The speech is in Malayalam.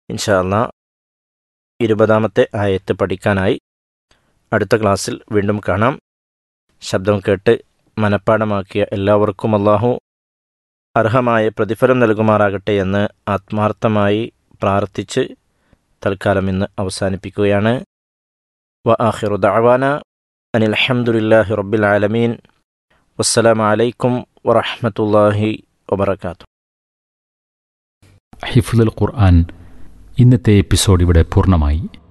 ഇൻഷാല്ല ഇരുപതാമത്തെ ആയത്ത് പഠിക്കാനായി അടുത്ത ക്ലാസ്സിൽ വീണ്ടും കാണാം ശബ്ദം കേട്ട് മനഃപ്പാടമാക്കിയ എല്ലാവർക്കും അള്ളാഹു അർഹമായ പ്രതിഫലം നൽകുമാറാകട്ടെ എന്ന് ആത്മാർത്ഥമായി പ്രാർത്ഥിച്ച് തൽക്കാലം ഇന്ന് അവസാനിപ്പിക്കുകയാണ് വ ആഹിറു ദഅവാന അനിൽ അൽഹംദുലില്ലാഹി റബ്ബിൽ ആലമീൻ വസ്സലാമു അലൈക്കും വറഹ്മത്തുള്ളാഹി വബറകാതുഹു ഹിഫുൽ ഖുർആൻ ഇന്നത്തെ എപ്പിസോഡ് ഇവിടെ പൂർണ്ണമായി